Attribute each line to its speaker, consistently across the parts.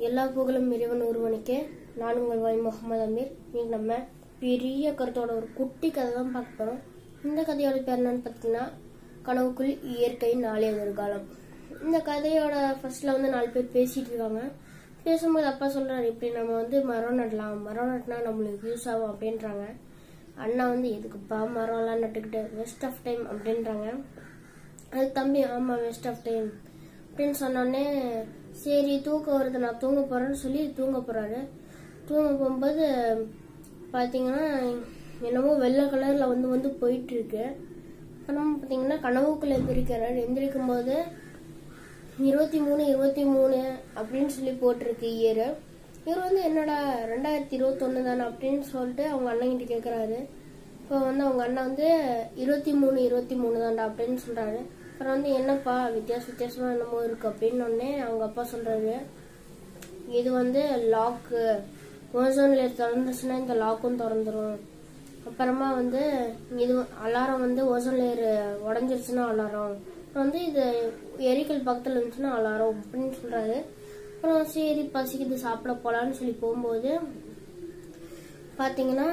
Speaker 1: எல்லா புகழும் இறைவன் ஒருவனுக்கே நான் உங்கள் வாய் முகமது அமீர் இன்னைக்கு நம்ம பெரிய கருத்தோட ஒரு குட்டி கதை தான் பார்க்க போகிறோம் இந்த கதையோட பேர் என்னன்னு பார்த்தீங்கன்னா கனவுக்குள் இயற்கையின் நாளைய எதிர்காலம் இந்த கதையோட ஃபர்ஸ்ட்ல வந்து நாலு பேர் பேசிட்டு இருக்காங்க பேசும்போது அப்பா சொல்றாரு இப்படி நம்ம வந்து மரம் நடலாம் மரம் நட்டினா நம்மளுக்கு யூஸ் ஆகும் அப்படின்றாங்க அண்ணா வந்து எதுக்குப்பா மரம்லாம் நட்டுக்கிட்டு வேஸ்ட் ஆஃப் டைம் அப்படின்றாங்க அது தம்பி ஆமாம் வேஸ்ட் ஆஃப் டைம் அப்படின்னு சொன்னோடனே சரி தூக்கம் வருது நான் தூங்க போறேன்னு சொல்லி தூங்க போறாரு தூங்க போகும்போது பார்த்தீங்கன்னா என்னமோ வெள்ளை கலர்ல வந்து வந்து போயிட்டு இருக்கு அப்புறம் பார்த்தீங்கன்னா கனவுக்குள்ள எந்திரிக்கிறாரு எந்திரிக்கும் போது இருபத்தி மூணு இருபத்தி மூணு அப்படின்னு சொல்லி போட்டிருக்கு இயர் இவர் வந்து என்னடா ரெண்டாயிரத்தி இருபத்தொன்னு தானே அப்படின்னு சொல்லிட்டு அவங்க அண்ணன்கிட்ட கேட்குறாரு இப்போ வந்து அவங்க அண்ணன் வந்து இருபத்தி மூணு இருபத்தி மூணு தான்டா அப்படின்னு சொல்றாரு அப்புறம் வந்து என்னப்பா வித்தியாச வித்தியாசமா என்னமோ இருக்கு அப்படின்னு உடனே அவங்க அப்பா சொல்றாரு இது வந்து லாக்கு ஓசோன் லேயர் திறந்துச்சுன்னா இந்த லாக்கும் திறந்துரும் அப்புறமா வந்து இது அலாரம் வந்து ஓசோன் லேயர் உடஞ்சிருச்சுன்னா அலாரம் அப்புறம் வந்து இது எரிக்கல் பக்கத்தில் இருந்துச்சுன்னா அலாரம் அப்படின்னு சொல்றாரு அப்புறம் சரி பசிக்குது சாப்பிட போலான்னு சொல்லி போகும்போது பார்த்தீங்கன்னா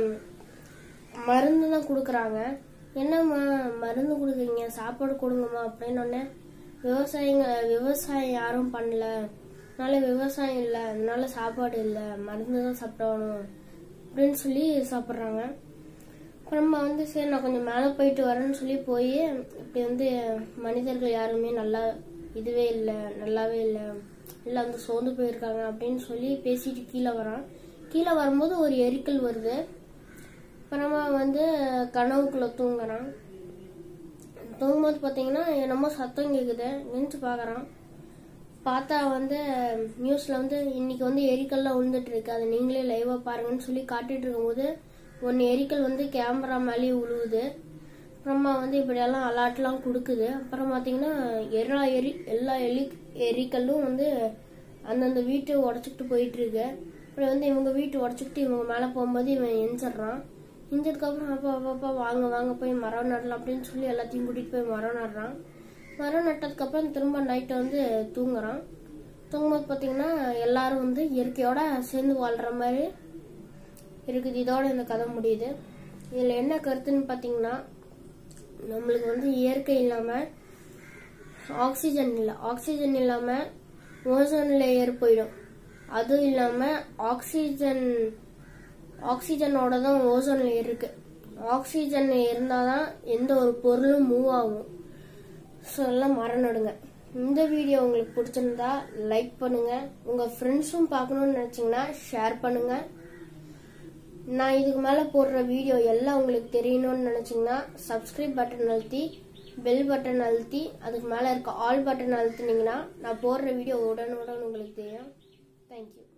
Speaker 1: மருந்து தான் கொடுக்குறாங்க என்னம்மா மருந்து கொடுக்குறீங்க சாப்பாடு கொடுங்கம்மா அப்படின்னு உடனே விவசாயிங்க விவசாயம் யாரும் பண்ணல அதனால விவசாயம் இல்லை அதனால சாப்பாடு இல்லை மருந்து தான் சாப்பிடணும் அப்படின்னு சொல்லி சாப்பிட்றாங்க அப்புறமா வந்து சரி நான் கொஞ்சம் மேலே போயிட்டு வரேன்னு சொல்லி போய் இப்படி வந்து மனிதர்கள் யாருமே நல்லா இதுவே இல்லை நல்லாவே இல்லை எல்லாம் வந்து சோர்ந்து போயிருக்காங்க அப்படின்னு சொல்லி பேசிட்டு கீழே வரான் கீழே வரும்போது ஒரு எரிக்கல் வருது அப்புறமா வந்து கனவுக்குள்ள தூங்குறான் தூங்கும்போது பார்த்தீங்கன்னா என்னமோ சத்தம் கேட்குது நினச்சி பார்க்குறான் பார்த்தா வந்து நியூஸில் வந்து இன்னைக்கு வந்து எரிக்கல்லாம் விழுந்துட்டு இருக்கு அதை நீங்களே லைவாக பாருங்கன்னு சொல்லி காட்டிட்டு இருக்கும்போது ஒன்று எரிக்கல் வந்து கேமரா மேலேயே விழுவுது அப்புறமா வந்து இப்படியெல்லாம் அலாட்லாம் கொடுக்குது அப்புறம் பார்த்தீங்கன்னா எல்லா எரி எல்லா எலி எரிக்கல்லும் வந்து அந்தந்த வீட்டை உடச்சிக்கிட்டு போயிட்டு இருக்கு அப்புறம் வந்து இவங்க வீட்டு உடச்சிக்கிட்டு இவங்க மேலே போகும்போது இவன் எஞ்சிடுறான் எஞ்சதுக்கப்புறம் அப்பா அப்பா அப்பா வாங்க வாங்க போய் மரம் நடலாம் அப்படின்னு சொல்லி எல்லாத்தையும் கூட்டிகிட்டு போய் மரம் நடுறான் மரம் நட்டதுக்கப்புறம் திரும்ப நைட்டை வந்து தூங்குறான் தூங்கும்போது பார்த்தீங்கன்னா எல்லாரும் வந்து இயற்கையோட சேர்ந்து வாழ்கிற மாதிரி இருக்குது இதோட இந்த கதை முடியுது இதில் என்ன கருத்துன்னு பார்த்தீங்கன்னா நம்மளுக்கு வந்து இயற்கை இல்லாமல் ஆக்சிஜன் இல்லை ஆக்சிஜன் இல்லாமல் ஓசோன் லேயர் போயிடும் அதுவும் இல்லாமல் ஆக்சிஜன் ஆக்சிஜனோட தான் ஓசோன் லேயர் இருக்கு ஆக்சிஜன் இருந்தால் தான் எந்த ஒரு பொருளும் மூவ் ஆகும் ஸோ எல்லாம் மரம் நடுங்க இந்த வீடியோ உங்களுக்கு பிடிச்சிருந்தா லைக் பண்ணுங்க உங்க ஃப்ரெண்ட்ஸும் பார்க்கணும்னு நினைச்சீங்கன்னா ஷேர் பண்ணுங்க நான் இதுக்கு மேலே போடுற வீடியோ எல்லாம் உங்களுக்கு தெரியணும்னு நினச்சிங்கன்னா சப்ஸ்கிரைப் பட்டன் அழுத்தி பெல் பட்டன் அழுத்தி அதுக்கு மேலே இருக்க ஆல் பட்டன் அழுத்தினீங்கன்னா நான் போடுற வீடியோ உடனுடன் உங்களுக்கு தெரியும் தேங்க்யூ